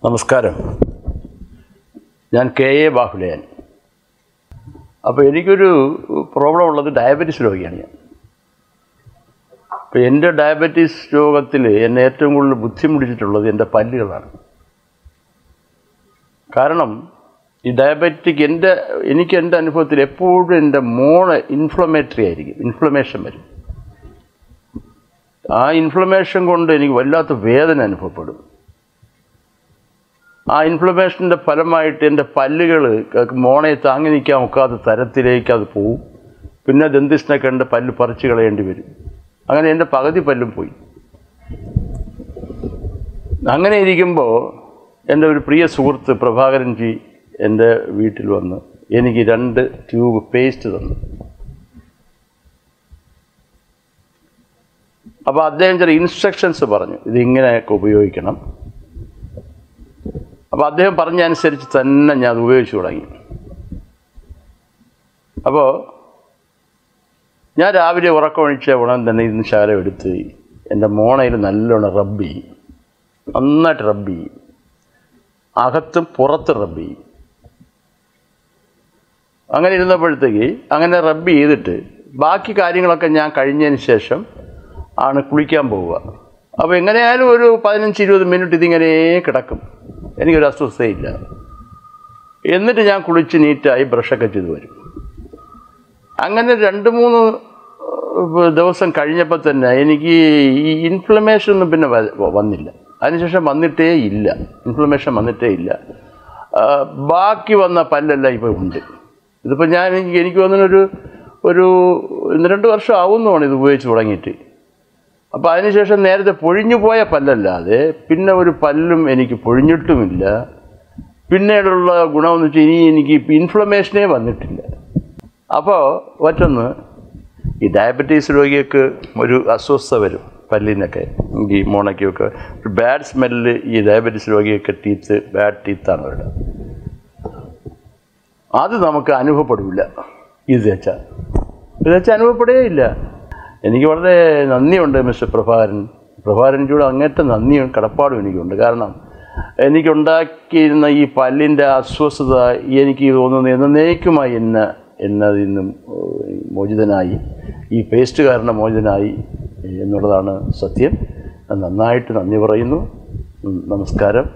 നമസ്കാരം ഞാൻ K A Bahuleyan അപ്പോൾ എനിക്കൊരു പ്രോബ്ലം ഉള്ളത് ഡയബറ്റീസ് രോഗിയാണ് ഞാൻ അപ്പോൾ എൻ്റെ ഡയബറ്റീസ് രോഗത്തിൽ എന്നെ ഏറ്റവും കൂടുതൽ ബുദ്ധിമുട്ടിച്ചിട്ടുള്ളത് എൻ്റെ പല്ലുകളാണ് കാരണം ഈ ഡയബറ്റിക് എൻ്റെ എനിക്ക് എൻ്റെ അനുഭവത്തിൽ എപ്പോഴും എൻ്റെ മോണ് ഇൻഫ്ലമേറ്ററി ആയിരിക്കും ഇൻഫ്ലമേഷൻ വരും ആ ഇൻഫ്ലമേഷൻ കൊണ്ട് എനിക്ക് വല്ലാത്ത വേദന അനുഭവപ്പെടും ആ ഇൻഫ്ലമേഷൻ്റെ ഫലമായിട്ട് എൻ്റെ പല്ലുകൾ മോണെ താങ്ങി നിൽക്കാൻ ഒക്കാത്ത തരത്തിലേക്ക് അത് പോവും പിന്നെ ദന്തിസ്റ്റിനെ കണ്ട് പല്ല് പറിച്ച് കളയേണ്ടി വരും അങ്ങനെ എൻ്റെ പകുതി പല്ലും പോയി അങ്ങനെ ഇരിക്കുമ്പോൾ എൻ്റെ ഒരു പ്രിയ സുഹൃത്ത് പ്രഭാകരൻജി എൻ്റെ വീട്ടിൽ വന്ന് എനിക്ക് രണ്ട് ട്യൂബ് പേസ്റ്റ് തന്നു അപ്പോൾ അദ്ദേഹം ചില ഇൻസ്ട്രക്ഷൻസ് പറഞ്ഞു ഇത് ഇങ്ങനെയൊക്കെ ഉപയോഗിക്കണം അപ്പോൾ അദ്ദേഹം പറഞ്ഞ അനുസരിച്ച് തന്നെ ഞാൻ അത് ഉപയോഗിച്ച് തുടങ്ങി അപ്പോൾ ഞാൻ രാവിലെ ഉറക്കമൊഴിച്ച ഉടൻ തന്നെ ഇന്ന് ശകലം എടുത്ത് എൻ്റെ മോണയിൽ നല്ലോണം റബ്ബ് ചെയ്യും നന്നായിട്ട് റബ്ബ് ചെയ്യും അകത്തും പുറത്തും റബ്ബ് ചെയ്യും അങ്ങനെ ഇരുന്നപ്പോഴത്തേക്ക് അങ്ങനെ റബ്ബ് ചെയ്തിട്ട് ബാക്കി കാര്യങ്ങളൊക്കെ ഞാൻ കഴിഞ്ഞതിന് ശേഷം ആണ് കുളിക്കാൻ പോവുക അപ്പോൾ എങ്ങനെയായാലും ഒരു പതിനഞ്ച് ഇരുപത് മിനിറ്റ് ഇതിങ്ങനെ കിടക്കും എനിക്കൊരു അസ്വസ്ഥയില്ല എന്നിട്ട് ഞാൻ കുളിച്ച് നീറ്റായി ബ്രഷൊക്കെ ചെയ്ത് വരും അങ്ങനെ രണ്ട് മൂന്ന് ഏഹ്, ദിവസം കഴിഞ്ഞപ്പോൾ തന്നെ എനിക്ക് ഈ ഇൻഫ്ലമേഷൻ ഒന്നും പിന്നെ വ- വന്നില്ല അതിനുശേഷം വന്നിട്ടേ ഇല്ല ഇൻഫ്ലമേഷൻ വന്നിട്ടേ ഇല്ല ആ, ബാക്കി വന്ന പല്ലെല്ലാം ഇപ്പോൾ ഉണ്ട് ഇതിപ്പോൾ ഞാൻ എനിക്ക് എനിക്ക് തോന്നുന്നൊരു ഒരു ഒന്ന് രണ്ട് വർഷം ആവുന്നതാണ് ഇത് ഉപയോഗിച്ച് തുടങ്ങിയിട്ട് അപ്പോൾ അതിനുശേഷം നേരത്തെ പൊഴിഞ്ഞു പോയ പല്ലല്ലാതെ പിന്നെ ഒരു പല്ലും എനിക്ക് പൊഴിഞ്ഞിട്ടുമില്ല പിന്നീടുള്ള ഗുണമെന്ന് വെച്ചാൽ ഇനി എനിക്ക് ഇൻഫ്ലമേഷനേ വന്നിട്ടില്ല അപ്പോൾ മറ്റൊന്ന് ഈ ഡയബറ്റീസ് രോഗികൾക്ക് ഒരു അസ്വസ്ഥത വരും പല്ലിനൊക്കെ ഈ മോണയ്ക്കൊക്കെ ഒരു ബാഡ് സ്മെല്ല് ഈ ഡയബറ്റീസ് രോഗിയൊക്കെ ടീത്ത് ബാഡ് ടീത്താണ് അവരുടെ അത് നമുക്ക് അനുഭവപ്പെടില്ല ഇത് വെച്ചാൽ ഇത് വെച്ചാൽ അനുഭവപ്പെടുകയേ ഇല്ല എനിക്ക് വളരെ നന്ദിയുണ്ട് മിസ്റ്റർ പ്രഭാകരൻ പ്രഭാകരൻ്റെ അങ്ങേറ്റം നന്ദിയും കടപ്പാടും എനിക്കുണ്ട് കാരണം എനിക്കുണ്ടാക്കിയിരുന്ന ഈ പല്ലിൻ്റെ അസ്വസ്ഥത എനിക്ക് തോന്നുന്നു എന്നേക്കുമായി എന്നെ എന്നതിൽ നിന്നും ഏഹ്, മോചിതനായി ഈ പേസ്റ്റ് കാരണം മോചിതനായി എന്നുള്ളതാണ് സത്യം ഞാൻ നന്നായിട്ട് നന്ദി പറയുന്നു ഉം, നമസ്കാരം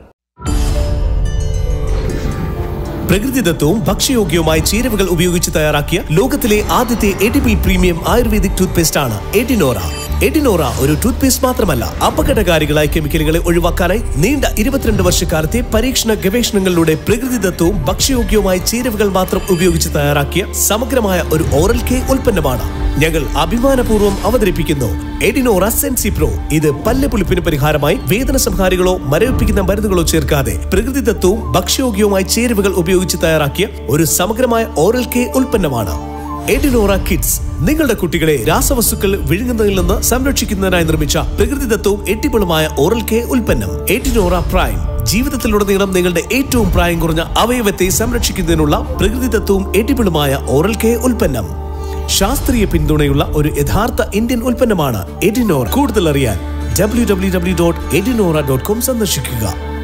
പ്രകൃതിദത്തവും ഭക്ഷ്യയോഗ്യവുമായ ചേരുവകൾ ഉപയോഗിച്ച് തയ്യാറാക്കിയ ലോകത്തിലെ ആദ്യത്തെ എഡിബിൾ പ്രീമിയം ആയുർവേദിക് ടൂത്ത്പേസ്റ്റ് ആണ് എഡിനോറ എഡിനോറ ഒരു ടൂത്ത്പേസ്റ്റ് മാത്രമല്ല അപകടകാരികളായ കെമിക്കലുകളെ ഒഴിവാക്കാനായി നീണ്ട ഇരുപത്തിരണ്ട് വർഷക്കാലത്തെ പരീക്ഷണ ഗവേഷണങ്ങളിലൂടെ പ്രകൃതിദത്തവും ഭക്ഷ്യയോഗ്യവുമായ ചേരുവകൾ മാത്രം ഉപയോഗിച്ച് തയ്യാറാക്കിയ സമഗ്രമായ ഒരു ഓറൽ കെ ഉൽപ്പന്നമാണ് ഞങ്ങൾ അഭിമാനപൂർവ്വം അവതരിപ്പിക്കുന്നു എഡിനോറ സെൻസി പ്രോ ഇത് പല്ലുപുളിപ്പിന് പരിഹാരമായി വേദന സംഹാരികളോ മരവിപ്പിക്കുന്ന മരുന്നുകളോ ചേർക്കാതെ പ്രകൃതിദത്തവും ഭക്ഷ്യയോഗ്യവുമായ ചേരുവകൾ ഉപയോഗിച്ച് തയ്യാറാക്കിയ ഒരു സമഗ്രമായ ഓറൽ കെ ഉൽപ്പന്നമാണ് എഡിനോറ കിഡ്സ് നിങ്ങളുടെ കുട്ടികളെ രാസവസ്തുക്കൾ വിഴുങ്ങുന്നതിൽ നിന്ന് സംരക്ഷിക്കുന്നതിനായി നിർമ്മിച്ച പ്രകൃതിദത്തവും എട്ടിപ്പളുമായ ഓറൽ കെ ഉൽപ്പന്നം എഡിനോറ പ്രൈം ജീവിതത്തിലുടനീളം നിങ്ങളുടെ ഏറ്റവും പ്രായം കുറഞ്ഞ അവയവത്തെ സംരക്ഷിക്കുന്നതിനുള്ള പ്രകൃതിദത്തവും എട്ടിപ്പളുമായ ഓറൽ കെ ഉൽപ്പന്നം ശാസ്ത്രീയ പിന്തുണയുള്ള ഒരു യഥാർത്ഥ ഇന്ത്യൻ ഉൽപ്പന്നമാണ് എഡിനോർ കൂടുതൽ അറിയാൻ ഡബ്ല്യൂ ഡബ്ല്യൂ ഡബ്ല്യൂ ഡോട്ട് എഡിനോറ ഡോട്ട് കോം സന്ദർശിക്കുക